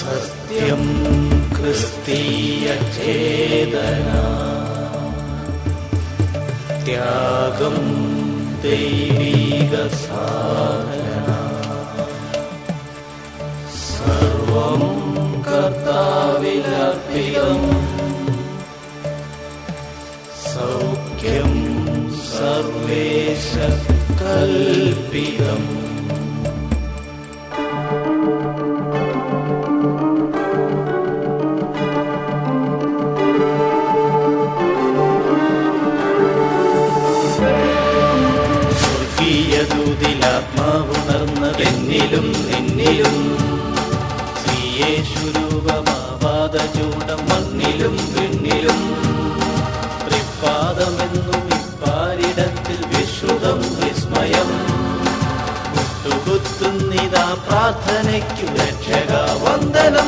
സത്യം ക്രിസ്തീയ ചേതന ത്യാഗം ദൈവിക സാധന സർവം കർത്താവിലർപ്പിതം സൗഖ്യം സർവേശ കൽപ്പിതം സ്വർഗീയദൂതിലാത്മാവുണർന്നതെന്നിലും നിന്നിലും ശ്രീയേശുരൂപമാവാദചൂടം മണ്ണിലും വിണ്ണിലും തൃപ്പാദമെന്നും ഇപ്പാരിടത്തിൽ വിശ്രുതം വിസ്മയം മുട്ടുകുത്തുന്നിതാ പ്രാർത്ഥനയ്ക്കു രക്ഷക വന്ദനം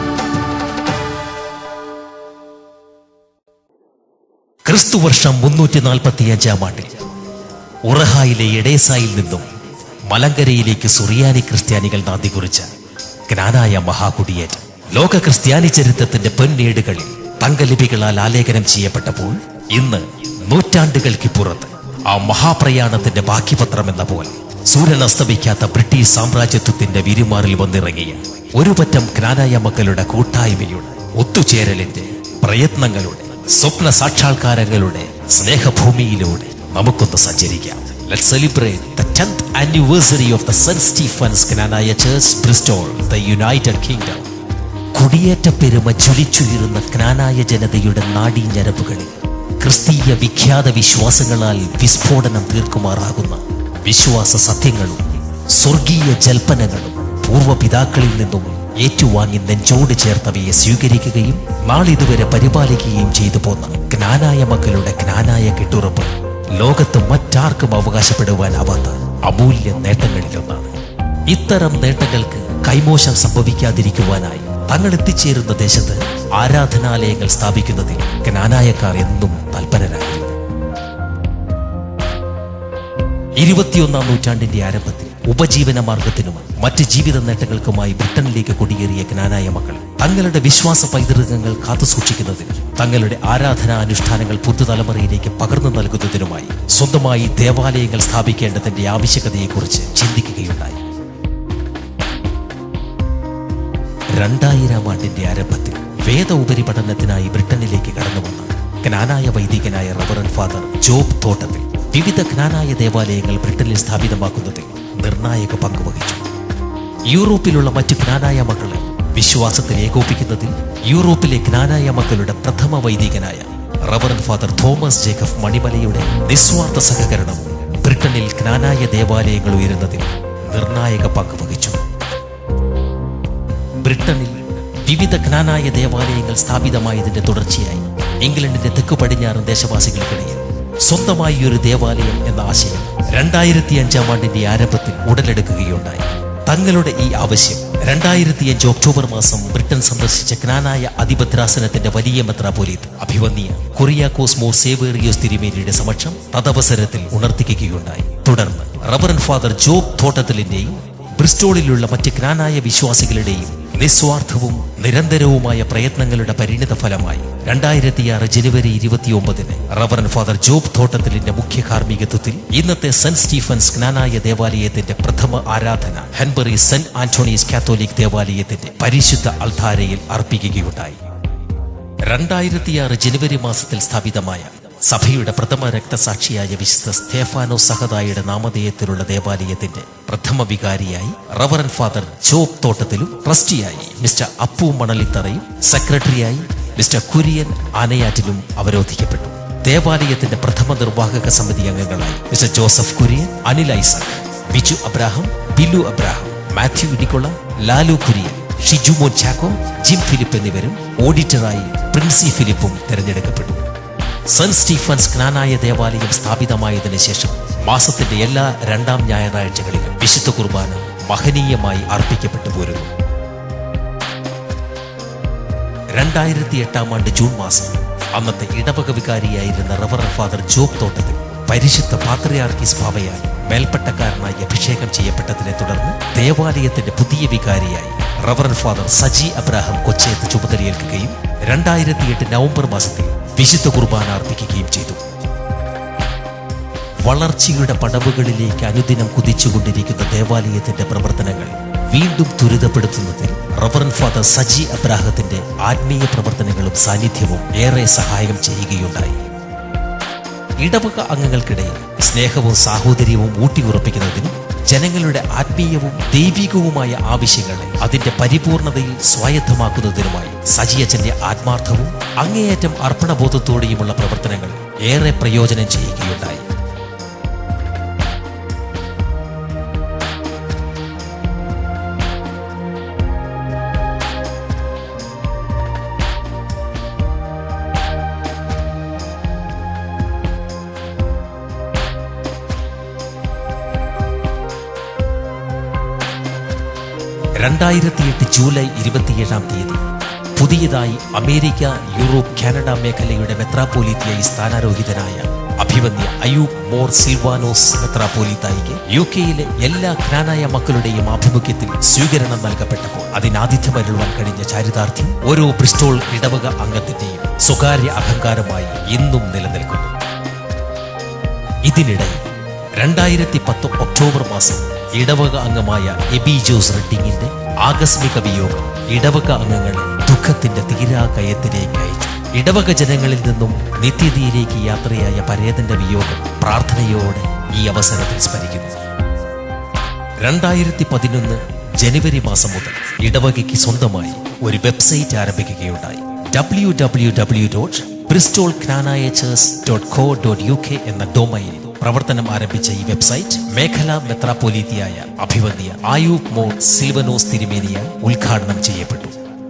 ക്രിസ്തുവർഷം മുന്നൂറ്റി നാൽപ്പത്തിയഞ്ചാം ആണ്ടിൽ ഉറഹായിലെ എഡേസായിൽ നിന്നും മലങ്കരയിലേക്ക് സുറിയാനി ക്രിസ്ത്യാനികൾ നാന്തി കുറിച്ച ജ്ഞാനായ മഹാകുടിയേറ്റം ലോക ക്രിസ്ത്യാനി ചരിത്രത്തിന്റെ പൊന്നേടുകളിൽ തങ്കലിപികളാൽ ആലേഖനം ചെയ്യപ്പെട്ടപ്പോൾ ഇന്ന് നൂറ്റാണ്ടുകൾക്ക് പുറത്ത് ആ മഹാപ്രയാണത്തിന്റെ ബാക്കിപത്രം എന്ന പോലെ സൂര്യൻ അസ്തമിക്കാത്ത ബ്രിട്ടീഷ് സാമ്രാജ്യത്വത്തിന്റെ വിരുമാറിൽ വന്നിറങ്ങിയ ഒരു പറ്റം ജ്ഞാനായ മക്കളുടെ കൂട്ടായ്മയുടെ ഒത്തുചേരലിന്റെ പ്രയത്നങ്ങളുടെ സ്വപ്ന സാക്ഷാത്കാരങ്ങളുടെ സ്നേഹഭൂമിയിലൂടെ നമുക്കൊന്ന് സഞ്ചരിക്കാം Let's celebrate the 10th anniversary of the St. Stephen's Cananaya Church, Bristol, the United Kingdom. കുടിയേറ്റ പെരുമ ജ്വലിച്ചുയരുന്ന ജ്ഞാനായ ജനതയുടെ നാഡീഞരമ്പുകളിൽ ക്രിസ്തീയ വിഖ്യാത വിശ്വാസങ്ങളാൽ വിസ്ഫോടനം തീർക്കുമാറാകുന്ന വിശ്വാസ സത്യങ്ങളും സ്വർഗീയ ജൽപ്പനങ്ങളും പൂർവ്വപിതാക്കളിൽ നിന്നും ഏറ്റുവാങ്ങി നെഞ്ചോട് ചേർത്തവയെ സ്വീകരിക്കുകയും നാളിതുവരെ പരിപാലിക്കുകയും ചെയ്തു പോന്ന ജ്ഞാനായ മക്കളുടെ ജ്ഞാനായ കെട്ടുറപ്പ് ലോകത്ത് മറ്റാർക്കും അവകാശപ്പെടുവാനാവാത്ത അമൂല്യ നേട്ടങ്ങളിലൊന്നാണ് ഇത്തരം നേട്ടങ്ങൾക്ക് കൈമോശം സംഭവിക്കാതിരിക്കുവാനായി തങ്ങൾ എത്തിച്ചേരുന്ന ദേശത്ത് ആരാധനാലയങ്ങൾ സ്ഥാപിക്കുന്നതിൽ ജ്ഞാനായക്കാർ എന്നും തൽപരരായിരുന്നു ഇരുപത്തിയൊന്നാം നൂറ്റാണ്ടിന്റെ ആരംഭത്തിൽ ഉപജീവന മാർഗത്തിനും മറ്റ് ജീവിത നേട്ടങ്ങൾക്കുമായി ബ്രിട്ടനിലേക്ക് കുടിയേറിയ ജ്ഞാനായ മക്കൾ തങ്ങളുടെ വിശ്വാസ പൈതൃകങ്ങൾ കാത്തുസൂക്ഷിക്കുന്നതിനും തങ്ങളുടെ ആരാധനാ അനുഷ്ഠാനങ്ങൾ പുതുതലമുറയിലേക്ക് പകർന്നു നൽകുന്നതിനുമായി സ്വന്തമായി ദേവാലയങ്ങൾ സ്ഥാപിക്കേണ്ടതിന്റെ ആവശ്യകതയെക്കുറിച്ച് ചിന്തിക്കുകയുണ്ടായി രണ്ടായിരം ആണ്ടിന്റെ ആരംഭത്തിൽ വേദ ഉപരിപഠനത്തിനായി ബ്രിട്ടനിലേക്ക് കടന്നു വന്ന ജ്ഞാനായ വൈദികനായ റവറൻ ഫാദർ ജോബ് തോട്ടത്തിൽ വിവിധ ജ്ഞാനായ ദേവാലയങ്ങൾ ബ്രിട്ടനിൽ സ്ഥാപിതമാക്കുന്നതിൽ നിർണായക പങ്ക് വഹിച്ചു യൂറോപ്പിലുള്ള മറ്റ് ജ്ഞാനായ മക്കളെ വിശ്വാസത്തിൽ ഏകോപിക്കുന്നതിൽ യൂറോപ്പിലെ ജ്ഞാനായ മക്കളുടെ പ്രഥമ വൈദികനായ റവറൻ ഫാദർ തോമസ് ജേക്കബ് മണിമലയുടെ നിസ്വാർത്ഥ സഹകരണവും ബ്രിട്ടനിൽ ജ്ഞാനായ ദേവാലയങ്ങൾ ഉയരുന്നതിൽ നിർണായക പങ്ക് വഹിച്ചു ബ്രിട്ടനിൽ വിവിധ ജ്ഞാനായ ദേവാലയങ്ങൾ സ്ഥാപിതമായതിന്റെ തുടർച്ചയായി ഇംഗ്ലണ്ടിന്റെ തെക്കു പടിഞ്ഞാറൻ ദേശവാസികൾക്കിടയിൽ സ്വന്തമായി ഒരു ദേവാലയം എന്ന ആശയം രണ്ടായിരത്തി അഞ്ചാം ആണ്ടിന്റെ ആരംഭത്തിൽ ഉടലെടുക്കുകയുണ്ടായി തങ്ങളുടെ ഈ ആവശ്യം രണ്ടായിരത്തി അഞ്ച് ഒക്ടോബർ മാസം ബ്രിട്ടൻ സന്ദർശിച്ച ജ്ഞാനായ അതിഭദ്രാസനത്തിന്റെ വലിയ മെത്രാപോലീത്ത് അഭിവന്യ കൊറിയാക്കോസ് മോർ സേവേറിയോസ് തിരുമേനിയുടെ സമക്ഷം തദവസരത്തിൽ ഉണർത്തിക്കുകയുണ്ടായി തുടർന്ന് റവറൻ ഫാദർ ജോബ് തോട്ടത്തിലിന്റെയും ബ്രിസ്റ്റോളിലുള്ള മറ്റ് ജ്ഞാനായ വിശ്വാസികളുടെയും നിസ്വാർത്ഥവും നിരന്തരവുമായ പ്രയത്നങ്ങളുടെ പരിണിത ഫലമായി രണ്ടായിരത്തിയാറ് ജനുവരി ഇരുപത്തിയൊമ്പതിന് റവറൻ ഫാദർ ജോബ് തോട്ടത്തിലിന്റെ മുഖ്യ കാർമ്മികത്വത്തിൽ ഇന്നത്തെ സെന്റ് സ്റ്റീഫൻസ് ജ്ഞാനായ ദേവാലയത്തിന്റെ പ്രഥമ ആരാധന ഹെൻബറി സെന്റ് ആന്റോണീസ് കാത്തോലിക് ദേവാലയത്തിന്റെ പരിശുദ്ധ അൾധാരയിൽ അർപ്പിക്കുകയുണ്ടായി രണ്ടായിരത്തിയാറ് ജനുവരി മാസത്തിൽ സ്ഥാപിതമായ സഭയുടെ പ്രഥമ രക്തസാക്ഷിയായ വിശുദ്ധ സ്തേഫാനോ സഹദായുടെ നാമധേയത്തിലുള്ള ദേവാലയത്തിന്റെ പ്രഥമ വികാരിയായി റവറൻ ഫാദർ ജോബ് തോട്ടത്തിലും ട്രസ്റ്റിയായി മിസ്റ്റർ അപ്പു മണലിത്തറയും സെക്രട്ടറിയായി മിസ്റ്റർ കുര്യൻ ആനയാറ്റിലും അവരോധിക്കപ്പെട്ടു ദേവാലയത്തിന്റെ പ്രഥമ നിർവാഹക സമിതി അംഗങ്ങളായി mister Joseph Kurian Anil Isaac Biju Abraham Bilu Abraham Matthew Nicola Lalu Kurian Shijumon Chacko Jim Philip എന്നിവരും ഓഡിറ്ററായി പ്രിൻസി ഫിലിപ്പും തെരഞ്ഞെടുക്കപ്പെട്ടു സെന്റ് സ്റ്റീഫൻസ് ജ്ഞാനായ ദേവാലയം സ്ഥാപിതമായതിനു ശേഷം മാസത്തിന്റെ എല്ലാ രണ്ടാം ഞായറാഴ്ചകളിലും വിശുദ്ധ കുർബാന മഹനീയമായി അർപ്പിക്കപ്പെട്ടു പോരുന്നു രണ്ടായിരത്തി എട്ടാം ആണ്ട് ജൂൺ മാസം അന്നത്തെ ഇടവക വികാരിയായിരുന്ന റവറൻ ഫാദർ ജോബ് തോട്ടത്തിൽ പരിശുദ്ധ പാത്രിയാർക്കീസ് ഭാവയായി മേൽപ്പട്ടക്കാരനായി അഭിഷേകം ചെയ്യപ്പെട്ടതിനെ തുടർന്ന് ദേവാലയത്തിന്റെ പുതിയ വികാരിയായി reverend father Saji Abraham Kochayath ചുമതലയേൽക്കുകയും രണ്ടായിരത്തി എട്ട് നവംബർ മാസത്തിൽ വിശുദ്ധ കുർബാന അർപ്പിക്കുകയും ചെയ്തു വളർച്ചയുടെ പടവുകളിലേക്ക് അനുദിനം കുതിച്ചുകൊണ്ടിരിക്കുന്ന ദേവാലയത്തിന്റെ പ്രവർത്തനങ്ങൾ വീണ്ടും ത്വരിതപ്പെടുത്തുന്നതിൽ റവറൻ ഫാദർ സജി അബ്രാഹത്തിന്റെ ആത്മീയ പ്രവർത്തനങ്ങളും സാന്നിധ്യവും ഏറെ സഹായം ചെയ്യുകയുണ്ടായി ഇടവക അംഗങ്ങൾക്കിടയിൽ സ്നേഹവും സാഹോദര്യവും ഊട്ടിയുറപ്പിക്കുന്നതിനും ജനങ്ങളുടെ ആത്മീയവും ദൈവികവുമായ ആവശ്യങ്ങളെ അതിന്റെ പരിപൂർണതയിൽ സ്വായത്തമാക്കുന്നതിനുമായി സജിയച്ചന്റെ ആത്മാർത്ഥവും അങ്ങേയറ്റം അർപ്പണബോധത്തോടെയുമുള്ള പ്രവർത്തനങ്ങൾ ഏറെ പ്രയോജനം ചെയ്യുകയുണ്ടായി രണ്ടായിരത്തി എട്ട് ജൂലൈ ഇരുപത്തിയേഴാം തീയതി പുതിയതായി അമേരിക്ക യൂറോപ്പ് കാനഡ മേഖലയുടെ മെത്രാപ്പോലീത്തയായി സ്ഥാനാരോഹിതനായ അഭിവന്യ അയൂബ് മോർ സിൽവാനോസ് മെത്രാപ്പോലീത്തായിക്ക് യു കെയിലെ എല്ലാ ജ്ഞാനായ മക്കളുടെയും ആഭിമുഖ്യത്തിൽ സ്വീകരണം നൽകപ്പെട്ടപ്പോൾ അതിനാതിഥ്യമരുളുവാൻ കഴിഞ്ഞ ചാരിതാർത്ഥ്യം ഓരോ ബ്രിസ്റ്റോൾ ഇടവക അംഗത്തിന്റെയും സ്വകാര്യ അഹങ്കാരമായി ഇന്നും നിലനിൽക്കുന്നു ഇതിനിടയിൽ രണ്ടായിരത്തി പത്ത് ഒക്ടോബർ മാസം ഇടവക അംഗമായ എബി ജോസ് റെഡ്ഡിങ്ങിന്റെ ആകസ്മിക വിയോഗം ഇടവക അംഗങ്ങളെ ദുഃഖത്തിന്റെ തീരാകയത്തിലേക്ക് അയച്ചു ഇടവക ജനങ്ങളിൽ നിന്നും നിത്യതയിലേക്ക് യാത്രയായ പരേതന്റെ വിയോഗം പ്രാർത്ഥനയോടെ ഈ അവസരത്തിൽ സ്മരിക്കുന്നു രണ്ടായിരത്തി പതിനൊന്ന് ജനുവരി മാസം മുതൽ ഇടവകയ്ക്ക് സ്വന്തമായി ഒരു വെബ്സൈറ്റ് ആരംഭിക്കുകയുണ്ടായി W W W dot Bristol ക്നാനായച്ചേഴ്സ് dot co dot U K എന്ന ഡൊമൈനിൽ പ്രവർത്തനം ആരംഭിച്ച ഈ വെബ്സൈറ്റ് മേഖലാ മെത്രാപ്പൊലീത്തിയായ അഭിവന്യ ആയൂബ് മോർ സിൽവനോസ് തിരുമേനിയ ഉദ്ഘാടനം ചെയ്യപ്പെട്ടു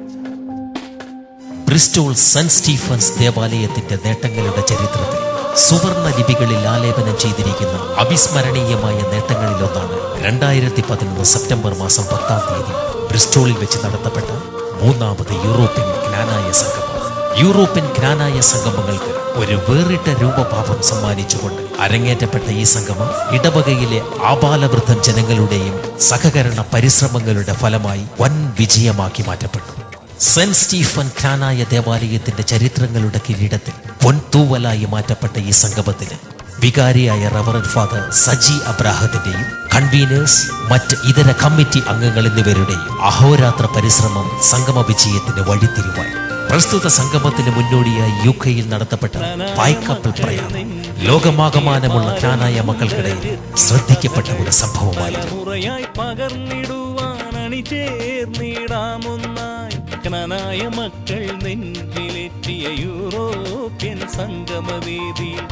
ബ്രിസ്റ്റോൾ സെന്റ് സ്റ്റീഫൻസ് ദേവാലയത്തിന്റെ നേട്ടങ്ങളുടെ ചരിത്രത്തിൽ സുവർണ ലിപികളിൽ ആലേപനം ചെയ്തിരിക്കുന്ന അവിസ്മരണീയമായ നേട്ടങ്ങളിലൊന്നാണ് രണ്ടായിരത്തി പതിനൊന്ന് സെപ്റ്റംബർ മാസം പത്താം തീയതി ബ്രിസ്റ്റോളിൽ വെച്ച് നടത്തപ്പെട്ട മൂന്നാമത് യൂറോപ്യൻ ജ്ഞാനായ സംഗമം യൂറോപ്യൻ ജ്ഞാനായ സംഗമങ്ങൾക്ക് ഒരു വേറിട്ട രൂപഭാവം സമ്മാനിച്ചുകൊണ്ട് അരങ്ങേറ്റപ്പെട്ട ഈ സംഗമം ഇടവകയിലെ ആപാലവൃദ്ധം ജനങ്ങളുടെയും സഹകരണ പരിശ്രമങ്ങളുടെ ഫലമായി വൻ വിജയമാക്കി മാറ്റപ്പെട്ടു സെന്റ് സ്റ്റീഫൻ ഖാനായ ദേവാലയത്തിന്റെ ചരിത്രങ്ങളുടെ കിരീടത്തിൽ പൊൻതൂവലായി മാറ്റപ്പെട്ട ഈ സംഗമത്തിന് വികാരിയായ റവറൻ ഫാദർ സജി അബ്രാഹത്തിന്റെയും കൺവീനേഴ്സ് മറ്റ് ഇതര കമ്മിറ്റി അംഗങ്ങൾ എന്നിവരുടെയും അഹോരാത്ര പരിശ്രമം സംഗമ വിജയത്തിന് വഴിത്തിരിവായി പ്രസ്തുത സംഗമത്തിന് മുന്നോടിയായി യു കെയിൽ നടത്തപ്പെട്ട പായ്ക്കപ്പൽ പ്രയാണം ലോകമാകമാനമുള്ള ഖാനായ മക്കൾക്കിടയിൽ ശ്രദ്ധിക്കപ്പെട്ട ഒരു സംഭവമായിരുന്നു മുറയായി പകർന്നിടുവാൻ അണിചേർന്നിടാമൊന്നായി ജ്ഞാനായ മക്കൾ നെഞ്ചിലെത്തിയ യൂറോപ്യൻ സംഗമവേദിയിൽ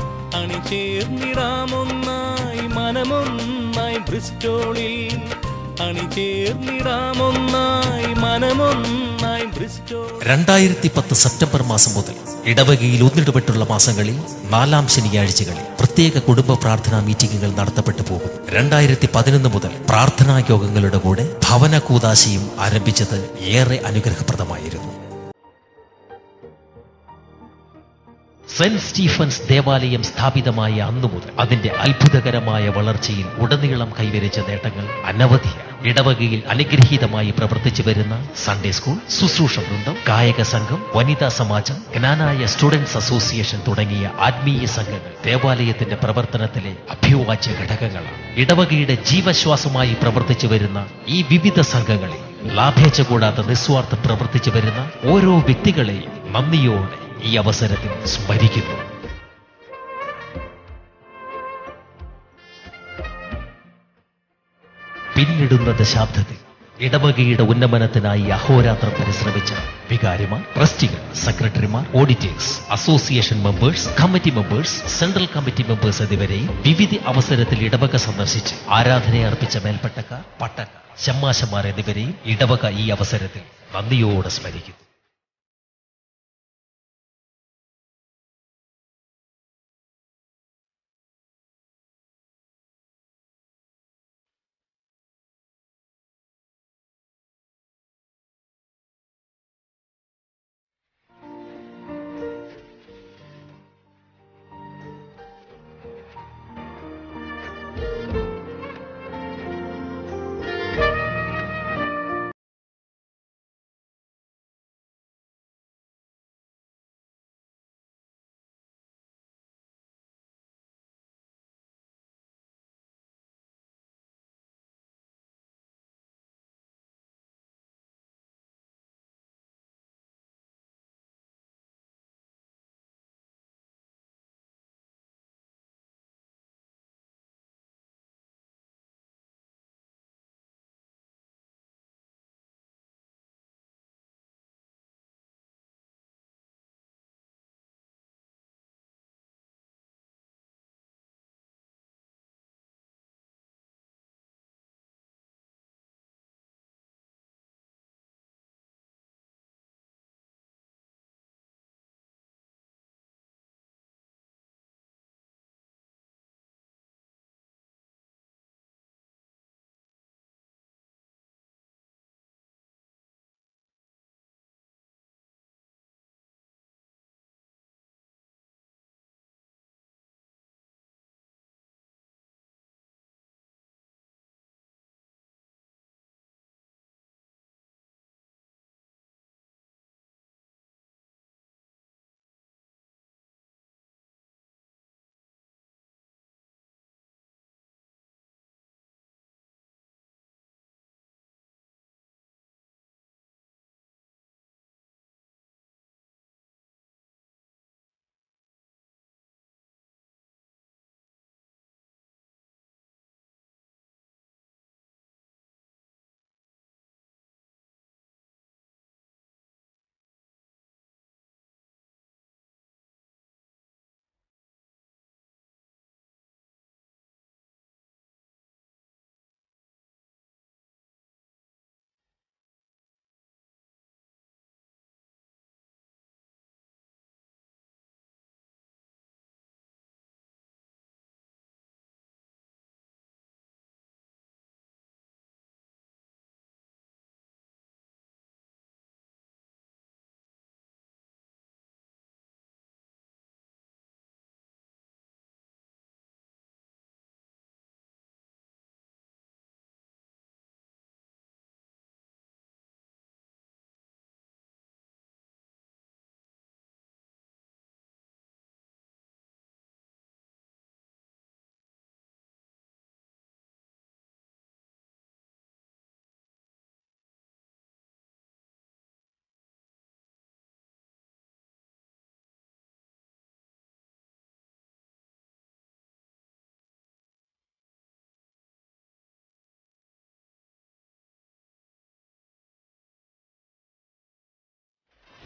അണിചേർന്നിടാമൊന്നായി മനമൊന്നായി ബ്രിസ്റ്റോളിൽ അണിചേർന്നിടാമൊന്നായി മനമൊന്നായി ബ്രിസ്റ്റോൾ രണ്ടായിരത്തി പത്ത് സെപ്റ്റംബർ മാസം മുതൽ ഇടവകയിൽ ഒന്നിടപെട്ടുള്ള മാസങ്ങളിൽ നാലാം ശനിയാഴ്ചകളിൽ പ്രത്യേക കുടുംബ പ്രാർത്ഥനാ മീറ്റിംഗുകൾ നടത്തപ്പെട്ടു പോകും രണ്ടായിരത്തി പതിനൊന്ന് മുതൽ പ്രാർത്ഥനാ യോഗങ്ങളുടെ കൂടെ ഭവന കൂതാശയും ആരംഭിച്ചത് ഏറെ അനുഗ്രഹപ്രദമായിരുന്നു സെന്റ് സ്റ്റീഫൻസ് ദേവാലയം സ്ഥാപിതമായ അന്നു മുതൽ അതിന്റെ അത്ഭുതകരമായ വളർച്ചയിൽ ഉടനീളം കൈവരിച്ച നേട്ടങ്ങൾ അനവധിയാണ് ഇടവകയിൽ അനുഗ്രഹീതമായി പ്രവർത്തിച്ചു വരുന്ന സൺഡേ സ്കൂൾ ശുശ്രൂഷ വൃന്ദം കായക സംഘം വനിതാ സമാജം ജ്ഞാനായ സ്റ്റുഡൻസ് അസോസിയേഷൻ തുടങ്ങിയ ആത്മീയ സംഘങ്ങൾ ദേവാലയത്തിന്റെ പ്രവർത്തനത്തിലെ അഭ്യുവാച്യ ഘടകങ്ങളാണ് ഇടവകയുടെ ജീവശ്വാസമായി പ്രവർത്തിച്ചു വരുന്ന ഈ വിവിധ സംഘങ്ങളിൽ ലാഭേച്ഛ കൂടാതെ നിസ്വാർത്ഥം പ്രവർത്തിച്ചു വരുന്ന ഓരോ വ്യക്തികളെയും നന്ദിയോടെ ഈ അവസരത്തിൽ സ്മരിക്കുന്നു പിന്നിടുന്ന ദശാബ്ദത്തിൽ ഇടവകയുടെ ഉന്നമനത്തിനായി അഹോരാത്രം പരിശ്രമിച്ച വികാരിമാർ ട്രസ്റ്റികൾ സെക്രട്ടറിമാർ auditors association members committee members central committee members എന്നിവരെയും വിവിധ അവസരത്തിൽ ഇടവക സന്ദർശിച്ച് ആരാധനയർപ്പിച്ച മേൽപ്പട്ടക്കാർ പട്ടക്കാർ ശമ്മാശമാർ എന്നിവരെയും ഇടവക ഈ അവസരത്തിൽ നന്ദിയോടെ സ്മരിക്കുന്നു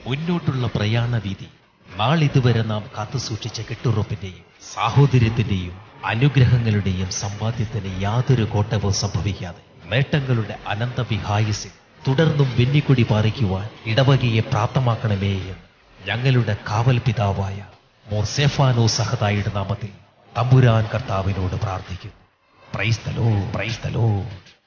മുന്നോട്ടുള്ള പ്രയാണവീതി നാളിതുവരെ നാം കാത്തുസൂക്ഷിച്ച കെട്ടുറപ്പിന്റെയും സാഹോദര്യത്തിന്റെയും അനുഗ്രഹങ്ങളുടെയും സമ്പാദ്യത്തിന് യാതൊരു കോട്ടവും സംഭവിക്കാതെ നേട്ടങ്ങളുടെ അനന്തവിഹായസിൽ തുടർന്നും വെന്നിക്കൊടി പാറിക്കുവാൻ ഇടവകയെ പ്രാപ്തമാക്കണമേ എന്ന് ഞങ്ങളുടെ കാവൽ പിതാവായ മോർ സെഫാനോ സഹതായുടെ നാമത്തിൽ തമ്പുരാൻ കർത്താവിനോട് പ്രാർത്ഥിക്കുന്നു പ്രൈസ്തലോ പ്രൈസ്തലോ